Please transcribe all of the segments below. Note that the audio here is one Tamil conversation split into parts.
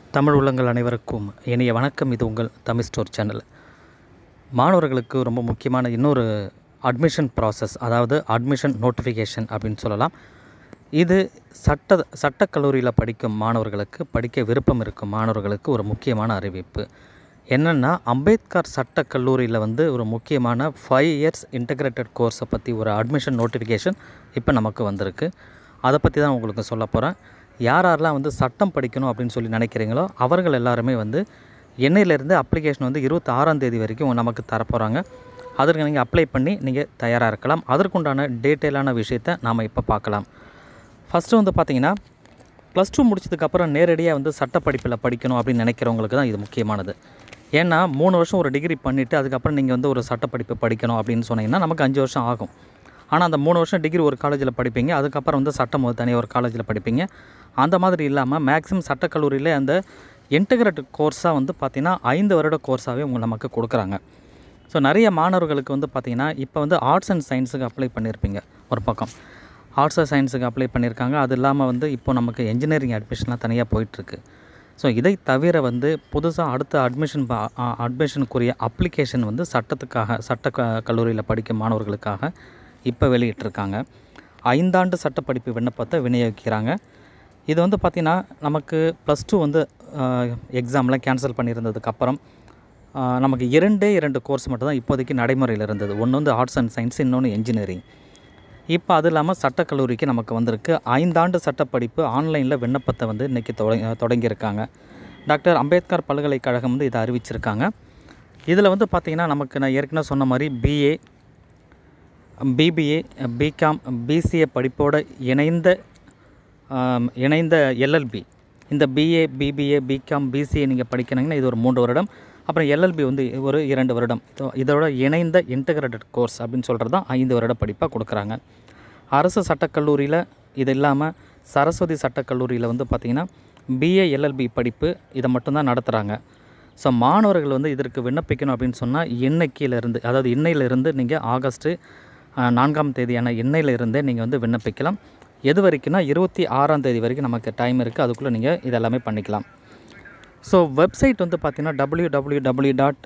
தமிழ் உள்ளங்கள் அனைவருக்கும் இனிய வணக்கம் இது உங்கள் தமிழ் ஸ்டோர் சேனல் மாணவர்களுக்கு ரொம்ப முக்கியமான இன்னொரு அட்மிஷன் ப்ராசஸ் அதாவது அட்மிஷன் நோட்டிஃபிகேஷன் அப்படின்னு சொல்லலாம் இது சட்ட சட்டக்கல்லூரியில் படிக்கும் மாணவர்களுக்கு படிக்க விருப்பம் இருக்கும் மாணவர்களுக்கு ஒரு முக்கியமான அறிவிப்பு என்னென்னா அம்பேத்கர் சட்டக்கல்லூரியில் வந்து ஒரு முக்கியமான ஃபைவ் இயர்ஸ் இன்டகிரேட்டட் கோர்ஸை பற்றி ஒரு அட்மிஷன் நோட்டிஃபிகேஷன் இப்போ நமக்கு வந்திருக்கு அதை பற்றி தான் உங்களுக்கு சொல்ல போகிறேன் யார் யாரெல்லாம் வந்து சட்டம் படிக்கணும் அப்படின்னு சொல்லி நினைக்கிறீங்களோ அவர்கள் எல்லாருமே வந்து எண்ணெயிலேருந்து அப்ளிகேஷன் வந்து இருபத்தி ஆறாம் தேதி வரைக்கும் நமக்கு தரப்போகிறாங்க அதற்கு நீங்கள் அப்ளை பண்ணி நீங்கள் தயாராக இருக்கலாம் அதற்குண்டான டீட்டெயிலான விஷயத்தை நாம் இப்போ பார்க்கலாம் ஃபஸ்ட்டு வந்து பார்த்தீங்கன்னா ப்ளஸ் டூ முடிச்சதுக்கப்புறம் நேரடியாக வந்து சட்டப்படிப்பில் படிக்கணும் அப்படின்னு நினைக்கிறவங்களுக்கு தான் இது முக்கியமானது ஏன்னா மூணு வருஷம் ஒரு டிகிரி பண்ணிவிட்டு அதுக்கப்புறம் நீங்கள் வந்து ஒரு சட்டப்படிப்பு படிக்கணும் அப்படின்னு சொன்னீங்கன்னா நமக்கு அஞ்சு வருஷம் ஆகும் ஆனால் அந்த மூணு வருஷம் டிகிரி ஒரு காலேஜில் படிப்பீங்க அதுக்கப்புறம் வந்து சட்டம் ஒரு தனியாக ஒரு காலேஜில் படிப்பீங்க அந்த மாதிரி இல்லாமல் மேக்ஸிமம் சட்டக்கல்லூரியில் அந்த இன்டகிரேட்டட் கோர்ஸாக வந்து பார்த்திங்கன்னா ஐந்து வருட கோர்ஸாகவே உங்க நமக்கு கொடுக்குறாங்க ஸோ நிறைய மாணவர்களுக்கு வந்து பார்த்திங்கன்னா இப்போ வந்து ஆர்ட்ஸ் அண்ட் சயின்ஸுக்கு அப்ளை பண்ணியிருப்பீங்க ஒரு பக்கம் ஆர்ட்ஸ் அண்ட் சயின்ஸுக்கு அப்ளை பண்ணியிருக்காங்க அது இல்லாமல் வந்து இப்போ நமக்கு என்ஜினியரிங் அட்மிஷன்லாம் தனியாக போயிட்டுருக்கு ஸோ இதை தவிர வந்து புதுசாக அடுத்த அட்மிஷன் அட்மிஷனுக்குரிய அப்ளிகேஷன் வந்து சட்டத்துக்காக சட்ட க கல்லூரியில் படிக்கும் மாணவர்களுக்காக இப்போ வெளியிட்டிருக்காங்க ஐந்தாண்டு சட்டப்படிப்பு விண்ணப்பத்தை விநியோகிக்கிறாங்க இது வந்து பார்த்திங்கன்னா நமக்கு ப்ளஸ் டூ வந்து எக்ஸாம்லாம் கேன்சல் பண்ணியிருந்ததுக்கப்புறம் ஆஹ் நமக்கு இரண்டே இரண்டு கோர்ஸ் மட்டும் தான் இப்போதைக்கு நடைமுறையில் இருந்தது ஒன்று வந்து ஆர்ட்ஸ் அண்ட் சயின்ஸ் இன்னொன்று என்ஜினியரிங் இப்போ அது இல்லாமல் சட்டக்கல்லூரிக்கு நமக்கு வந்திருக்கு ஐந்தாண்டு சட்டப்படிப்பு ஆன்லைனில் விண்ணப்பத்தை வந்து இன்றைக்கி தொடங்க தொடங்கியிருக்காங்க டாக்டர் அம்பேத்கர் பல்கலைக்கழகம் வந்து இதை அறிவிச்சிருக்காங்க இதில் வந்து பார்த்திங்கன்னா நமக்கு நான் ஏற்கனவே சொன்ன மாதிரி பிஏ பிபிஏ பிகாம் பிசிஏ படிப்போட இணைந்த ஆம், இணைந்த எல்எல்பி இந்த பிஏ பிபிஏ பிகாம் பிசிஏ நீங்கள் படிக்கணுங்கன்னா இது ஒரு மூன்று வருடம் அப்புறம் எல்எல்பி வந்து ஒரு இரண்டு வருடம் இதோ- இதோட இணைந்த இன்டகிரேட்டட் கோர்ஸ் அப்படின்னு சொல்கிறது தான் ஐந்து வருட படிப்பாக கொடுக்குறாங்க அரசு சட்டக்கல்லூரியில் இது இல்லாமல் சரஸ்வதி சட்டக்கல்லூரியில் வந்து பார்த்திங்கன்னா பிஏ எல்எல்பி படிப்பு இதை மட்டும்தான் நடத்துகிறாங்க ஸோ மாணவர்கள் வந்து இதற்கு விண்ணப்பிக்கணும் அப்படின்னு சொன்னால் இன்னைக்கிலிருந்து அதாவது இன்னையிலிருந்து நீங்கள் ஆகஸ்ட்டு ஆஹ், நான்காம் தேதியான இன்னையில இருந்தே நீங்கள் வந்து விண்ணப்பிக்கலாம் எது வரைக்கும்னா இருபத்தி ஆறாம் தேதி வரைக்கும் நமக்கு டைம் இருக்குது அதுக்குள்ளே நீங்கள் இதெல்லாமே பண்ணிக்கலாம் ஸோ வெப்சைட் வந்து பார்த்தீங்கன்னா W W W dot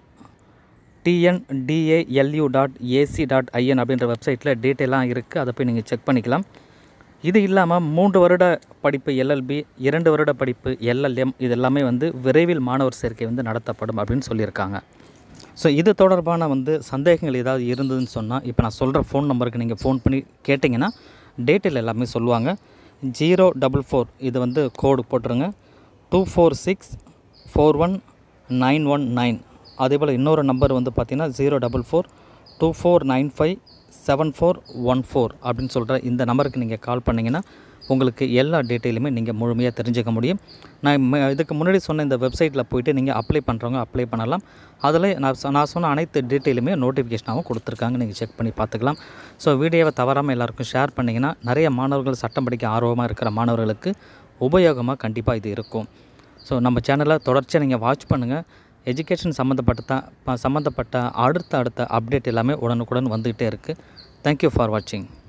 TNDALU dot AC dot IN அப்படின்ற வெப்சைட்டில் டீட்டெயிலாக இருக்குது அதை போய் நீங்கள் செக் பண்ணிக்கலாம் இது இல்லாமல் மூன்று வருட படிப்பு எல்எல்பி இரண்டு வருட படிப்பு எல்எல்எம் இது எல்லாமே வந்து விரைவில் மாணவர் சேர்க்கை வந்து நடத்தப்படும் அப்படின்னு சொல்லியிருக்காங்க ஸோ இது தொடர்பான வந்து சந்தேகங்கள் ஏதாவது இருந்ததுன்னு சொன்னால் இப்போ நான் சொல்கிற ஃபோன் நம்பருக்கு நீங்கள் ஃபோன் பண்ணி கேட்டிங்கன்னா டீட்டெயில் எல்லாமே சொல்லுவாங்க ஜீரோ டபுள் ஃபோர் இது வந்து கோடு போட்டுருங்க two four six four one nine one nine அதே போல் இன்னொரு நம்பர் வந்து பார்த்தீங்கன்னா zero double four two four nine five seven four one four அப்படின்னு சொல்கிற இந்த நம்பருக்கு நீங்கள் கால் பண்ணிங்கன்னா உங்களுக்கு எல்லா டீட்டெயிலுமே நீங்கள் முழுமையாக தெரிஞ்சுக்க முடியும் நான் ம- இதுக்கு முன்னாடி சொன்ன இந்த வெப்சைட்டில் போயிட்டு நீங்கள் அப்ளை பண்ணுறவங்க அப்ளை பண்ணலாம் அதில் நான் சொ- நான் சொன்ன அனைத்து டீட்டெயிலுமே நோட்டிஃபிகேஷனாகவும் கொடுத்துருக்காங்க நீங்கள் செக் பண்ணி பார்த்துக்கலாம் ஸோ வீடியோவை தவறாமல் எல்லாருக்கும் ஷேர் பண்ணிங்கன்னா நிறைய மாணவர்கள் சட்டம் படிக்க ஆர்வமாக இருக்கிற மாணவர்களுக்கு உபயோகமாக கண்டிப்பாக இது இருக்கும் ஸோ நம்ம சேனலை தொடர்ச்சியாக நீங்கள் வாட்ச் பண்ணுங்கள் எஜுகேஷன் சம்மந்தப்பட்ட சம்மந்தப்பட்ட அடுத்த அடுத்த அப்டேட் எல்லாமே உடனுக்குடன் வந்துக்கிட்டே இருக்குது தேங்க்யூ ஃபார் வாட்சிங்